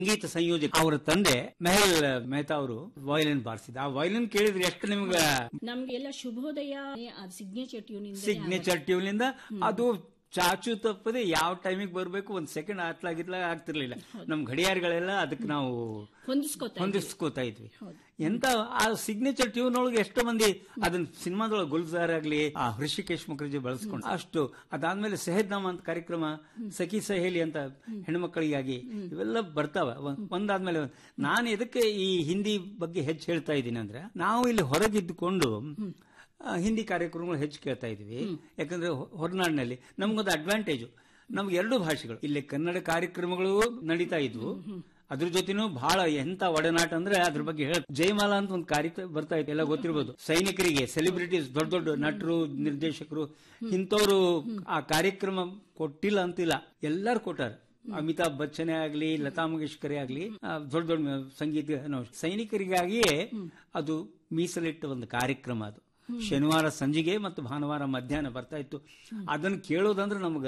ಸಂಗೀತ ಸಂಯೋಜಕ ಅವರ ತಂದೆ ಮೆಹಲ್ ಮೆಹ್ತಾ ಅವರು ವಯಲಿನ್ ಬಾರಿಸಿದ ಆ ವಯಲಿನ್ ಕೇಳಿದ್ರೆ ಎಷ್ಟು ನಿಮ್ಗ ನಮ್ಗೆ ಎಲ್ಲ ಶುಭೋದಯ ಸಿಗ್ನೇಚರ್ ಟ್ಯೂನ್ ಸಿಗ್ನೇಚರ್ ಟ್ಯೂನ್ಲಿಂದ ಅದು ಚಾಚು ತಪ್ಪದೆ ಯಾವ ಟೈಮಿಗೆ ಬರಬೇಕು ಒಂದ್ ಸೆಕೆಂಡ್ ಆತ್ಲಾಗಿತ್ಲ ಆಗ್ತಿರ್ಲಿಲ್ಲ ನಮ್ ಗಡಿಯಾರಗಳೆಲ್ಲ ಅದಕ್ಕೆ ನಾವು ಹೊಂದಿಸ್ಕೋತಾ ಹೊಂದಿಸ್ಕೋತಾ ಇದ್ವಿ ಎಂತ ಆ ಸಿಗ್ನೇಚರ್ ಟ್ಯೂನ್ ಒಳಗೆ ಎಷ್ಟು ಮಂದಿ ಅದನ್ನ ಸಿನಿಮಾದೊಳಗೆ ಗುಲ್ಜಾರ್ ಆಗ್ಲಿ ಆ ಹೃಷಿಕೇಶ್ ಮುಖರ್ಜಿ ಬಳಸ್ಕೊಂಡು ಅಷ್ಟು ಅದಾದ್ಮೇಲೆ ಸೆಹದ್ನಾಮ ಅಂತ ಕಾರ್ಯಕ್ರಮ ಸಖಿ ಸಹೇಲಿ ಅಂತ ಹೆಣ್ಮಕ್ಳಿಗಾಗಿ ಇವೆಲ್ಲ ಬರ್ತಾವ ಒಂದ್- ಒಂದಾದ್ಮೇಲೆ ಒಂದ್. ನಾನು ಎದಕ್ಕೆ ಈ ಹಿಂದಿ ಬಗ್ಗೆ ಹೆಚ್ಚು ಹೇಳ್ತಾ ಇದ್ದೀನಿ ಅಂದ್ರೆ ನಾವು ಇಲ್ಲಿ ಹೊರಗಿದ್ದುಕೊಂಡು ಆ, ಹಿಂದಿ ಕಾರ್ಯಕ್ರಮಗಳು ಹೆಚ್ಚು ಕೇಳ್ತಾ ಇದೀವಿ ಯಾಕಂದ್ರೆ ಹೊ- ಹೊರನಾಡಿನಲ್ಲಿ ನಮ್ಗೊಂದು ಅಡ್ವಾಂಟೇಜು ನಮ್ಗೆ ಎರಡು ಭಾಷೆಗಳು ಇಲ್ಲಿ ಕನ್ನಡ ಕಾರ್ಯಕ್ರಮಗಳು ನಡೀತಾ ಇದ್ವು ಅದ್ರ ಜೊತೆನೂ ಬಹಳ ಎಂತ ಒಡನಾಟ ಅಂದ್ರೆ ಅದ್ರ ಬಗ್ಗೆ ಹೇಳ ಜಯಮಾಲಾ ಅಂತ ಒಂದು ಕಾರ್ಯಕ್ರಮ ಬರ್ತಾ ಇತ್ತು ಎಲ್ಲ ಗೊತ್ತಿರ್ಬೋದು ಸೈನಿಕರಿಗೆ ಸೆಲೆಬ್ರಿಟೀಸ್ ದೊಡ್ಡ ದೊಡ್ಡ ನಟರು ನಿರ್ದೇಶಕರು ಇಂಥವ್ರು ಆ ಕಾರ್ಯಕ್ರಮ ಕೊಟ್ಟಿಲ್ಲ ಅಂತಿಲ್ಲ ಎಲ್ಲರೂ ಕೊಟ್ಟಾರ ಅಮಿತಾಬ್ ಬಚ್ಚನೇ ಆಗ್ಲಿ ಲತಾ ಮಂಗೇಶ್ಕರೇ ಆಗ್ಲಿ ಆ, ದೊಡ್ಡ ದೊಡ್ಡ ಸಂಗೀತ ಏನೋ ಸೈನಿಕರಿಗಾಗಿಯೇ ಅದು ಮೀಸಲಿಟ್ಟ ಒಂದು ಕಾರ್ಯಕ್ರಮ ಅದು ಶನಿವಾರ ಸಂಜೆಗೆ ಮತ್ತು ಭಾನುವಾರ ಮಧ್ಯಾಹ್ನ ಬರ್ತಾ ಇತ್ತು ಅದನ್ನು ಕೇಳೋದಂದ್ರೆ ನಮ್ಗ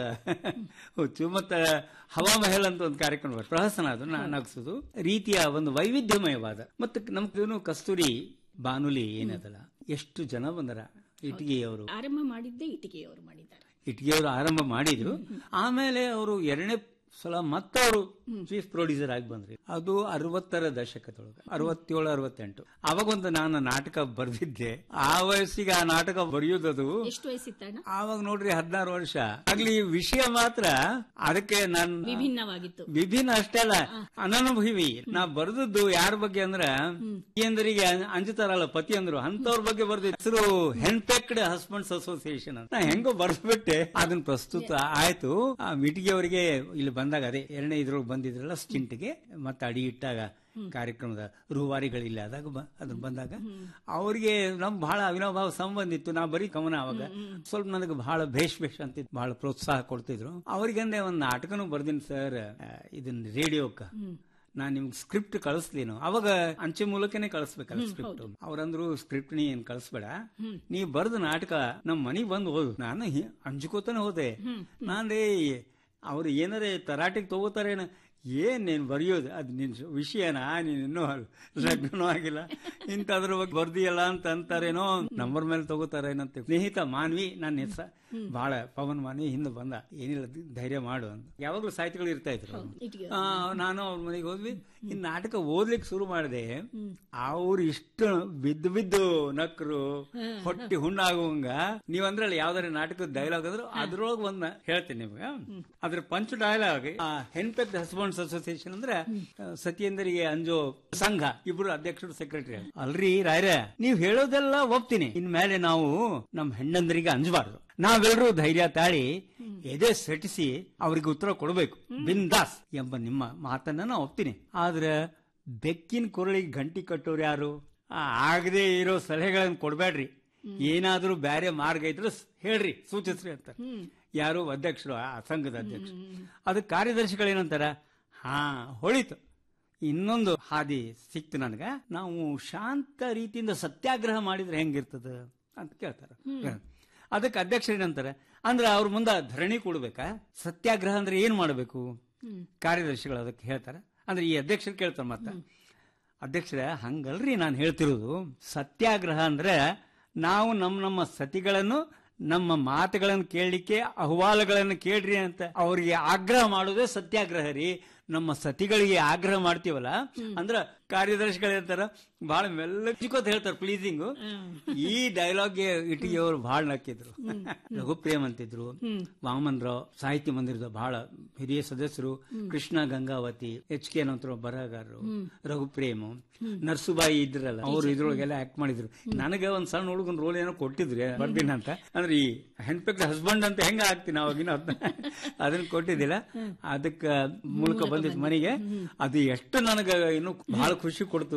ಹುಚ್ಚು ಮತ್ತ ಹವಾ ಮಹಲ್ ಅಂತ ಒಂದು ಕಾರ್ಯಕ್ರಮ ಬರ್ತದೆ. ಪ್ರಹಸನ ಅದು ನಾ- ನಗ್ಸೋದು ರೀತಿಯ ಒಂದು ವೈವಿಧ್ಯಮಯವಾದ ಮತ್ತೆ ನಮ್ದು ಕಸ್ತೂರಿ ಬಾನುಲಿ ಏನದಲ್ಲ ಎಷ್ಟು ಜನ ಬಂದರ ಇಟಗಿಯವರು ಆರಂಭ ಮಾಡಿದ್ದೇ ಇಟಿಗೆಯವರು ಮಾಡಿದ್ದಾರೆ ಇಟ್ಗಿಯವರು ಆರಂಭ ಮಾಡಿದ್ರು ಆಮೇಲೆ ಅವರು ಎರಡನೇ ಸಲ ಮತ್ತೆ ಅವರು ಚೀಫ್ ಪ್ರೊಡ್ಯೂಸರ್ ಆಗಿ ಬಂದ್ರಿ ಅದು ಅರವತ್ತರ ದಶಕದೊಳಗೆ ಅರವತ್ತೇಳು ಅರವತ್ತೆಂಟು ಅವಾಗ ಒಂದು ನಾನು ನಾಟಕ ಬರೆದಿದ್ದೆ ಆ ವಯಸ್ಸಿಗೆ ಆ ನಾಟಕ ಬರೆಯೋದದು ಎಷ್ಟು ವಯಸ್ಸಿತ್ತಣ್ಣ ಆವಾಗ ನೋಡ್ರಿ ಹದಿನಾರು ವರ್ಷ ಆಗ್ಲಿ ವಿಷಯ ಮಾತ್ರ ಅದಕ್ಕೆ ನಾನು ವಿಭಿನ್ನವಾಗಿತ್ತು ವಿಭಿನ್ನ ಅಷ್ಟೇ ಅಲ್ಲ ಅನನುಭವಿ ನಾ ಬರೆದದ್ದು ಯಾರ ಬಗ್ಗೆ ಅಂದ್ರ ಎಂದರಿಗೆ ಅಂಜುತ್ತಾರಲ್ಲ ಪತಿ ಅಂದ್ರು ಅಂತವ್ರ ಬಗ್ಗೆ ಬರ್ದಿದ್ದು ಹೆಸರು ಹೆನ್ಪೆಕ್ಡ್ ಹಸ್ಬೆಂಡ್ಸ್ ಅಸೋಸಿಯೇಷನ್ ಅಂತ ನಾ ಹೆಂಗೋ ಬರ್ದ್ಬಿಟ್ಟೆ ಅದನ್ನ ಪ್ರಸ್ತುತ ಆಯ್ತು ಆ ಮೀಟಿಗೆ ಅವರಿಗೆ ಇಲ್ಲಿ ಬಂದಾಗ ಅದೇ ಎರಡನೇ ಇದ್ರೊಳಗೆ ಬಂದಿದ್ರಲ್ಲ ಸ್ಟಿಂಟ್ಗೆ ಮತ್ತೆ ಅಡಿ ಇಟ್ಟಾಗ ಕಾರ್ಯಕ್ರಮದ ರೂವಾರಿಗಳಿಲ್ಲ ಆದಾಗ ಬ- ಅದನ್ನ ಬಂದಾಗ ಅವ್ರಿಗೆ ನಮ್ ಬಹಳ ಅವಿನಾಭಾವ ಸಂಬಂಧ ಇತ್ತು ನಾ ಬರೀ ಕವನ ಅವಾಗ ಸ್ವಲ್ಪ ನನಗೆ ಬಹಳ ಭೇಷ್ ಭೇಷ್ ಅಂತ ಬಹಳ ಪ್ರೋತ್ಸಾಹ ಕೊಡ್ತಿದ್ರು ಅವ್ರಿಗಂದೆ ಒಂದು ನಾಟಕನೂ ಬರ್ದಿನಿ ಸರ್ ಇದನ್ನ ರೇಡಿಯೋಕ್ಕ ನಾನ್ ನಿಮ್ಗೆ ಸ್ಕ್ರಿಪ್ಟ್ ಕಳಿಸ್ಲೇನು ಅವಾಗ ಅಂಚೆ ಮೂಲಕನೇ ಕಳಿಸ್ಬೇಕಲ್ಲ ಸ್ಕ್ರಿಪ್ಟ್ ಅವ್ರಂದ್ರು ಸ್ಕ್ರಿಪ್ಟ್ ನೀ ಏನ್ ಕಳಿಸ್ಬೇಡ ನೀ ಬರ್ದ ನಾಟಕ ನಮ್ ಮನಿಗ್ ಬಂದು ಓದು ನಾನು ಹಿ- ಅಂಜ್ಕೋತಾನೆ ಹೋದೆ ನಾನೇ ಅವ್ರು ಏನಾರೇ ತರಾಟೆಗೆ ತಗೋತಾರೇನ ಏನ್ ನೀನ್ ಬರೆಯೋದು ಅದ್ ನಿನ್ ವಿಷಯನಾ ನೀನ್ ಇನ್ನೂ ಲಗ್ನನೂ ಆಗಿಲ್ಲ ಇಂಥದ್ರ ಬಗ್ಗೆ ಬರ್ದಿಯಲ್ಲ ಅಂತ ಅಂತಾರೇನೋ ನಂಬರ್ ಮೇಲೆ ತಗೋತಾರೇನಂತ ಸ್ನೇಹಿತ ಮಾನ್ವಿ ನನ್ನ ಹೆಸ ಬಹಳ ಪವನ್ ಮಾನ್ವಿ ಹಿಂದೆ ಬಂದ ಏನಿಲ್ಲ ದಿ- ಧೈರ್ಯ ಮಾಡು ಅಂತ ಯಾವಾಗ್ಲೂ ಸಾಹಿತಿಗಳು ಇರ್ತಾ ಇದ್ರು ಇಟ್ಗೆ ಆ, ನಾನು ಅವ್ರ ಮನೆಗೆ ಹೋದ್ವಿ ಈ ನಾಟಕ ಓದ್ಲಿಕ್ಕೆ ಶುರು ಮಾಡಿದೆ ಅವ್ರು ಇಷ್ಟು ಬಿದ್ದು ಬಿದ್ದು ನಕ್ರು ಹೊಟ್ಟಿ ಹುಣ್ಣಾಗುವಂಗ ನೀವ್ ಅಂದ್ರಲ್ಲ ಯಾವ್ದಾರ ನಾಟಕದ ಡೈಲಾಗ್ ಅಂದ್ರು ಅದ್ರೊಳಗೆ ಒಂದ್ ಹೇಳ್ತೀನಿ ನಿಮ್ಗೆ ಅದ್ರ punch dialogue henpecked husbands association ಅಂದ್ರೆ ಆ, ಸತ್ಯೇಂದ್ರಿಗೆ ಅಂಜೋ ಸಂಘ ಇಬ್ರು ಅಧ್ಯಕ್ಷರು ಸೆಕ್ರೆಟರಿ ಅಲ್ರಿ ರಾಯ್ರ ನೀವ್ ಹೇಳೋದೆಲ್ಲ ಒಪ್ತೀನಿ ಇನ್ಮೇಲೆ ನಾವು ನಮ್ ಹೆಣ್ಣಂದರಿಗೆ ಅಂಜಬಾರ್ದು ನಾವೆಲ್ಲರೂ ಧೈರ್ಯ ತಾಳಿ ಎದೆ ಸೆಟಿಸಿ ಅವ್ರಿಗೆ ಉತ್ತರ ಕೊಡಬೇಕು ಬಿಂದಾಸ್ ಎಂಬ ನಿಮ್ಮ ಮಾತನ್ನ ನಾ ಒಪ್ತೀನಿ ಆದ್ರೆ ಬೆಕ್ಕಿನ ಕೊರಳಿಗೆ ಗಂಟಿ ಕಟ್ಟೋರು ಯಾರು ಆ, ಆಗದೆ ಇರೋ ಸಲಹೆಗಳನ್ನು ಕೊಡ್ಬೇಡ್ರಿ ಏನಾದ್ರೂ ಬೇರೆ ಮಾರ್ಗ ಇದ್ರೆ ಸ್- ಹೇಳ್ರಿ ಸೂಚಿಸ್ರಿ ಅಂತ ಯಾರು ಅಧ್ಯಕ್ಷರು ಆ ಸಂಘದ ಅಧ್ಯಕ್ಷರು ಅದಕ್ಕೆ ಕಾರ್ಯದರ್ಶಿಗಳೇನಂತಾರ ಹಾ ಹೊಳಿತು ಇನ್ನೊಂದು ಹಾದಿ ಸಿಕ್ತು ನನಗ ನಾವು ಶಾಂತ ರೀತಿಯಿಂದ ಸತ್ಯಾಗ್ರಹ ಮಾಡಿದ್ರೆ ಹೆಂಗಿರ್ತದ ಅಂತ ಕೇಳ್ತಾರ ಅದಕ್ಕೆ ಅಧ್ಯಕ್ಷರು ಏನಂತಾರೆ ಅಂದ್ರೆ ಅವ್ರ ಮುಂದ ಧರಣಿ ಕೊಡ್ಬೇಕಾ ಸತ್ಯಾಗ್ರಹ ಅಂದ್ರೆ ಏನ್ ಮಾಡಬೇಕು ಕಾರ್ಯದರ್ಶಿಗಳು ಅದಕ್ಕೆ ಹೇಳ್ತಾರೆ ಅಂದ್ರೆ ಈ ಅಧ್ಯಕ್ಷರು ಕೇಳ್ತಾರೆ ಮತ್ತ ಅಧ್ಯಕ್ಷರೇ ಹಂಗಲ್ರಿ ನಾನು ಹೇಳ್ತಿರೋದು ಸತ್ಯಾಗ್ರಹ ಅಂದ್ರೆ ನಾವು ನಮ್ಮ ನಮ್ಮ ಸತಿಗಳನ್ನು ನಮ್ಮ ಮಾತುಗಳನ್ನು ಕೇಳಲಿಕ್ಕೆ ಅಹವಾಲುಗಳನ್ನು ಕೇಳ್ರಿ ಅಂತ ಅವರಿಗೆ ಆಗ್ರಹ ಮಾಡೋದೇ ಸತ್ಯಾಗ್ರಹ ರೀ ನಮ್ಮ ಸತಿಗಳಿಗೆ ಆಗ್ರಹ ಮಾಡ್ತೀವಲ್ಲ ಅಂದ್ರ ಕಾರ್ಯದರ್ಶಿಗಳು ಹೇಳ್ತಾರ ಬಹಳ ಮೆಲ್ಲಚಿಕೋತ್ ಹೇಳ್ತಾರೆ ಪ್ಲೀಸಿಂಗ್ ಈ ಡೈಲಾಗ್ಗೆ ಇಟ್ಟಿಗೆ ಅವರು ಬಹಳ ನಕ್ಕಿದ್ರು ರಘುಪ್ರೇಮ್ ಅಂತಿದ್ರು ವಾಮನ್ ರಾವ್ ಸಾಹಿತ್ಯ ಮಂದಿರದ ಬಹಳ ಹಿರಿಯ ಸದಸ್ಯರು ಕೃಷ್ಣ ಗಂಗಾವತಿ ಎಚ್ ಕೆ ನಂತರ ಬರಹಗಾರರು ರಘುಪ್ರೇಮ್ ನರ್ಸುಬಾಯಿ ಇದ್ರಲ್ಲ ಅವ್ರು ಇದ್ರೊಳಗೆಲ್ಲ ಆಕ್ಟ್ ಮಾಡಿದ್ರು ನನಗೆ ಒಂದ್ ಸಣ್ಣ ಹುಡುಗನ್ ರೋಲ್ ಏನೋ ಕೊಟ್ಟಿದ್ರು ಬರ್ದಿನ ಅಂತ ಅಂದ್ರೆ ಈ ಹೆಣ್ಪೆಕ್ಟ್ ಹಸ್ಬೆಂಡ್ ಅಂತ ಹೆಂಗ ಆಗ್ತೀನಿ ಅವಾಗಿನ ಅದನ್ನ ಅದನ್ನ ಕೊಟ್ಟಿದ್ದಿಲ್ಲ ಅದಕ್ಕ ಮೂಲಕ ಬಂದಿದ್ ಮನೆಗೆ ಅದು ಎಷ್ಟು ನನಗೆ ಇನ್ನು ಬಹಳ ಖುಷಿ ಕೊಡ್ತು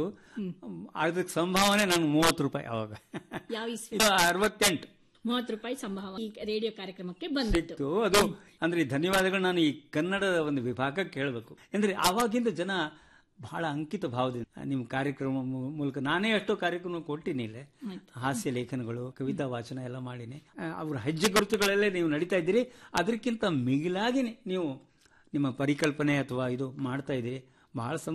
ಅದಕ್ಕೆ ಸಂಭಾವನೆ ನನ್ಗೆ ಮೂವತ್ತು ರೂಪಾಯಿ ಅವಾಗ ಯಾವ ಇಸ್ವಿ ಇದು ಅರವತ್ತೆಂಟು ಮೂವತ್ತು ರೂಪಾಯಿ ಸಂಭಾವ ಈ ರೇಡಿಯೋ ಕಾರ್ಯಕ್ರಮಕ್ಕೆ ಬಂದಿತ್ತು ಸಿಕ್ತು ಅದು ಅಂದ್ರೆ ಈ ಧನ್ಯವಾದಗಳು ನಾನು ಈ ಕನ್ನಡದ ಒಂದು ವಿಭಾಗಕ್ಕೆ ಹೇಳ್ಬೇಕು ಅಂದ್ರೆ ಆವಾಗಿಂದ ಜನ ಬಹಳ ಅಂಕಿತ ಭಾವದಿಂದ ನಿಮ್ಮ ಕಾರ್ಯಕ್ರಮ ಮೂ- ಮೂಲಕ ನಾನೇ ಎಷ್ಟೋ ಕಾರ್ಯಕ್ರಮ ಕೊಟ್ಟಿನಿ ಇಲ್ಲೇ ಹಾಸ್ಯ ಲೇಖನಗಳು ಕವಿತಾ ವಾಚನ ಎಲ್ಲ ಮಾಡಿನಿ ಆ, ಅವ್ರ ಹೆಜ್ಜೆ ಗುರುತುಗಳಲ್ಲೇ ನೀವು ನಡೀತಾ ಇದ್ದೀರಿ ಅದಕ್ಕಿಂತ ಮಿಗಿಲಾಗಿ ನೀವು ನಿಮ್ಮ ಪರಿಕಲ್ಪನೆ ಅಥವಾ ಇದು ಮಾಡ್ತಾ ಇದ್ದೀರಿ ಬಹಳ